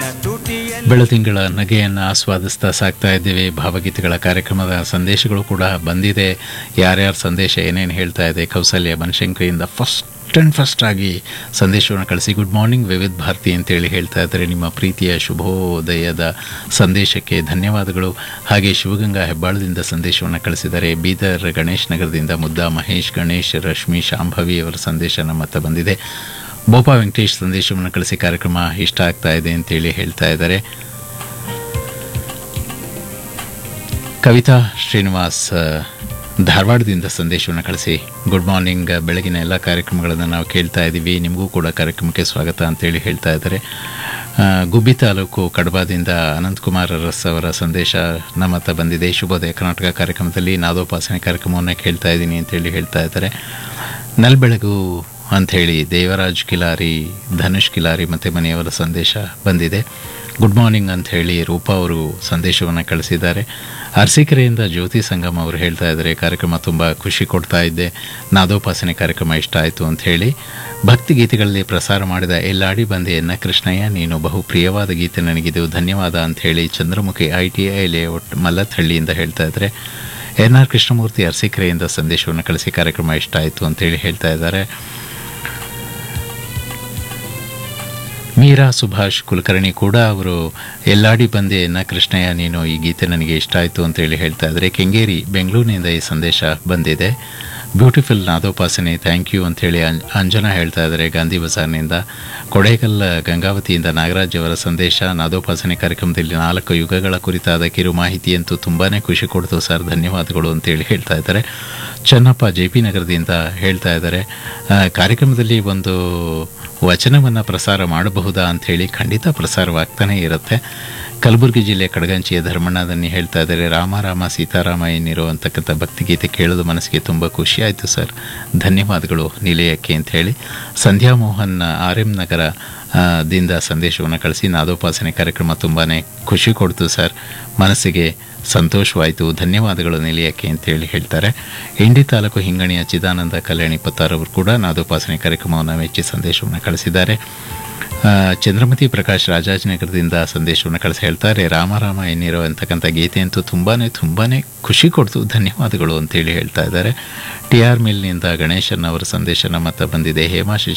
ತುಟಿಯಲ್ಲಿ ಬೆಳತಿಂಗಳ ನಗೆಯನ್ನು ಆಸ್ವಾದಿಸ್ತಾ ಸಾಕ್ತಾ ಇದ್ದೇವೆ ಭಾವಗೀತೆಗಳ ಕಾರ್ಯಕ್ರಮದ ಸಂದೇಶಗಳು ಕೂಡ ಬಂದಿದೆ ಯಾರ್ಯಾರ ಸಂದೇಶ ಏನೇನು ಹೇಳ್ತಾ ಇದೆ ಕೌಸಲ್ಯ ಬನಶಂಕರಿಯಿಂದ ಫಸ್ಟ್ ಆ್ಯಂಡ್ ಫಸ್ಟ್ ಆಗಿ ಸಂದೇಶವನ್ನು ಕಳಿಸಿ ಗುಡ್ ಮಾರ್ನಿಂಗ್ ವಿವಿಧ ಭಾರತಿ ಅಂತೇಳಿ ಹೇಳ್ತಾ ಇದ್ದಾರೆ ನಿಮ್ಮ ಪ್ರೀತಿಯ ಶುಭೋದಯದ ಸಂದೇಶಕ್ಕೆ ಧನ್ಯವಾದಗಳು ಹಾಗೆ ಶಿವಗಂಗಾ ಹೆಬ್ಬಾಳದಿಂದ ಸಂದೇಶವನ್ನು ಕಳಿಸಿದ್ದಾರೆ ಬೀದರ್ ಗಣೇಶ್ ನಗರದಿಂದ ಮುದ್ದಾ ಮಹೇಶ್ ಗಣೇಶ್ ರಶ್ಮಿ ಶಾಂಭವಿ ಅವರ ಸಂದೇಶ ನಮ್ಮ ಹತ್ರ ಬಂದಿದೆ ಬೋಪಾ ವೆಂಕಟೇಶ್ ಸಂದೇಶವನ್ನು ಕಳಿಸಿ ಕಾರ್ಯಕ್ರಮ ಇಷ್ಟ ಆಗ್ತಾ ಇದೆ ಅಂತೇಳಿ ಹೇಳ್ತಾ ಇದ್ದಾರೆ ಕವಿತಾ ಶ್ರೀನಿವಾಸ್ ಆ, ಧಾರವಾಡದಿಂದ ಸಂದೇಶವನ್ನು ಕಳಿಸಿ ಗುಡ್ ಮಾರ್ನಿಂಗ್ ಬೆಳಗಿನ ಎಲ್ಲ ಕಾರ್ಯಕ್ರಮಗಳನ್ನು ನಾವು ಕೇಳ್ತಾ ಇದ್ದೀವಿ ನಿಮಗೂ ಕೂಡ ಕಾರ್ಯಕ್ರಮಕ್ಕೆ ಸ್ವಾಗತ ಅಂತೇಳಿ ಹೇಳ್ತಾ ಇದ್ದಾರೆ ಆ, ಗುಬ್ಬಿ ತಾಲೂಕು ಕಡಬಾದಿಂದ ಅನಂತಕುಮಾರ್ ಅರಸ್ ಅವರ ಸಂದೇಶ ನಮ್ಮ ಹತ್ರ ಬಂದಿದೆ ಶುಭೋದಯ ಕರ್ನಾಟಕ ಕಾರ್ಯಕ್ರಮದಲ್ಲಿ ನಾದೋಪಾಸನೆ ಕಾರ್ಯಕ್ರಮವನ್ನು ಕೇಳ್ತಾ ಇದ್ದೀನಿ ಅಂತೇಳಿ ಹೇಳ್ತಾ ಇದ್ದಾರೆ ನಲ್ಬೆಳಗು ಅಂಥೇಳಿ ದೇವರಾಜ್ ಕಿಲಾರಿ ಧನುಷ್ ಕಿಲಾರಿ ಮತ್ತು ಮನೆಯವರ ಸಂದೇಶ ಬಂದಿದೆ ಗುಡ್ ಮಾರ್ನಿಂಗ್ ಅಂತ ಹೇಳಿ ರೂಪಾ ಅವರು ಸಂದೇಶವನ್ನು ಕಳಿಸಿದ್ದಾರೆ ಅರಸೀಕೆರೆಯಿಂದ ಜ್ಯೋತಿ ಸಂಗಮ್ ಅವರು ಹೇಳ್ತಾ ಇದ್ದಾರೆ ಕಾರ್ಯಕ್ರಮ ತುಂಬ ಖುಷಿ ಕೊಡ್ತಾ ಇದ್ದೆ ನಾದೋಪಾಸನೆ ಕಾರ್ಯಕ್ರಮ ಇಷ್ಟ ಆಯಿತು ಅಂತ ಹೇಳಿ ಭಕ್ತಿ ಗೀತೆಗಳಲ್ಲಿ ಪ್ರಸಾರ ಮಾಡಿದ ಎಲ್ಲಾಡಿ ಬಂದೆ ಎನ್ನ ಕೃಷ್ಣಯ್ಯ ನೀನು ಬಹು ಪ್ರಿಯವಾದ ಗೀತೆ ನನಗಿದು ಧನ್ಯವಾದ ಅಂತ ಹೇಳಿ Chandramukhi I T I layout ಮಲ್ಲಥಳ್ಳಿಯಿಂದ ಹೇಳ್ತಾ ಇದ್ದಾರೆ ಎನ್ ಆರ್ ಕೃಷ್ಣಮೂರ್ತಿ ಅರಸೀಕೆರೆಯಿಂದ ಸಂದೇಶವನ್ನು ಕಳಿಸಿ ಕಾರ್ಯಕ್ರಮ ಇಷ್ಟ ಆಯಿತು ಅಂತೇಳಿ ಹೇಳ್ತಾ ಇದ್ದಾರೆ ಮೀರಾ ಸುಭಾಷ್ ಕುಲಕರ್ಣಿ ಕೂಡ ಅವರು ಎಲ್ಲಾಡಿ ಬಂದೆ ಎನ್ನ ಕೃಷ್ಣಯ್ಯ ನೀನು ಈ ಗೀತೆ ನನಗೆ ಇಷ್ಟ ಆಯಿತು ಅಂತೇಳಿ ಹೇಳ್ತಾ ಇದ್ದಾರೆ ಕೆಂಗೇರಿ ಬೆಂಗಳೂರಿನಿಂದ ಈ ಸಂದೇಶ ಬಂದಿದೆ ಬ್ಯೂಟಿಫುಲ್ ನಾದೋಪಾಸನೆ ಥ್ಯಾಂಕ್ ಯು ಅಂತೇಳಿ ಅಂ ಅಂಜನಾ ಹೇಳ್ತಾ ಇದ್ದಾರೆ ಗಾಂಧಿ ಬಜಾರ್ನಿಂದ ಕೊಡೇಕಲ್ ಗಂಗಾವತಿಯಿಂದ ನಾಗರಾಜ್ ಅವರ ಸಂದೇಶ ನಾದೋಪಾಸನೆ ಕಾರ್ಯಕ್ರಮದಲ್ಲಿ ನಾಲ್ಕು ಯುಗಗಳ ಕುರಿತಾದ ಕಿರು ಮಾಹಿತಿಯಂತೂ ತುಂಬಾ ಖುಷಿ ಕೊಡ್ತು ಸರ್ ಧನ್ಯವಾದಗಳು ಅಂತೇಳಿ ಹೇಳ್ತಾ ಇದ್ದಾರೆ ಚನ್ನಪ್ಪ ಜೆ ಪಿ ನಗರದಿಂದ ಹೇಳ್ತಾ ಇದ್ದಾರೆ ಆ, ಕಾರ್ಯಕ್ರಮದಲ್ಲಿ ಒಂದು ವಚನವನ್ನು ಪ್ರಸಾರ ಮಾಡಬಹುದಾ ಅಂಥೇಳಿ ಖಂಡಿತ ಪ್ರಸಾರವಾಗ್ತಾನೇ ಇರುತ್ತೆ ಕಲಬುರಗಿ ಜಿಲ್ಲೆ ಕಡಗಂಚಿಯ ಧರ್ಮಣ್ಣದನ್ನಿ ಹೇಳ್ತಾ ಇದ್ದಾರೆ ರಾಮ ರಾಮ ಸೀತಾರಾಮ ಏನಿರೋ ಅಂತಕ್ಕಂಥ ಭಕ್ತಿಗೀತೆ ಕೇಳೋದು ಮನಸ್ಸಿಗೆ ತುಂಬ ಖುಷಿ ಆಯಿತು ಸರ್ ಧನ್ಯವಾದಗಳು ನಿಲಯಕ್ಕೆ ಅಂತ ಹೇಳಿ ಸಂಧ್ಯಾ ಮೋಹನ್ ಆರ್ ಎಂ ನಗರ ಆ, ದಿಂದ ಸಂದೇಶವನ್ನು ಕಳಿಸಿ ನಾದೋಪಾಸನೆ ಕಾರ್ಯಕ್ರಮ ತುಂಬಾ ಖುಷಿ ಕೊಡ್ತು ಸರ್ ಮನಸ್ಸಿಗೆ ಸಂತೋಷವಾಯಿತು ಧನ್ಯವಾದಗಳು ನಿಲಯಕ್ಕೆ ಅಂತೇಳಿ ಹೇಳ್ತಾರೆ ಇಂಡಿ ತಾಲೂಕು ಹಿಂಗಣಿಯ ಚಿದಾನಂದ ಕಲ್ಯಾಣಿ ಪತ್ತಾರವರು ಕೂಡ ನಾದೋಪಾಸನೆ ಕಾರ್ಯಕ್ರಮವನ್ನು ಮೆಚ್ಚಿ ಸಂದೇಶವನ್ನು ಕಳಿಸಿದ್ದಾರೆ ಆ, ಚಂದ್ರಮತಿ ಪ್ರಕಾಶ್ ರಾಜಾಜಿನಗರದಿಂದ ಸಂದೇಶವನ್ನು ಕಳಿಸಿ ಹೇಳ್ತಾರೆ ರಾಮ ರಾಮ ಎನ್ನಿರೋ ಅಂತಕ್ಕಂಥ ಗೀತೆ ಅಂತೂ ತುಂಬಾ ತುಂಬಾ ಖುಷಿ ಕೊಡ್ತು ಧನ್ಯವಾದಗಳು ಅಂತೇಳಿ ಹೇಳ್ತಾ ಇದ್ದಾರೆ ಟಿ ಆರ್ ಮಿಲ್ನಿಂದ ಗಣೇಶನ್ ಅವರ ಸಂದೇಶ ನಮ್ಮ ಹತ್ರ ಬಂದಿದೆ ಹೇಮಾ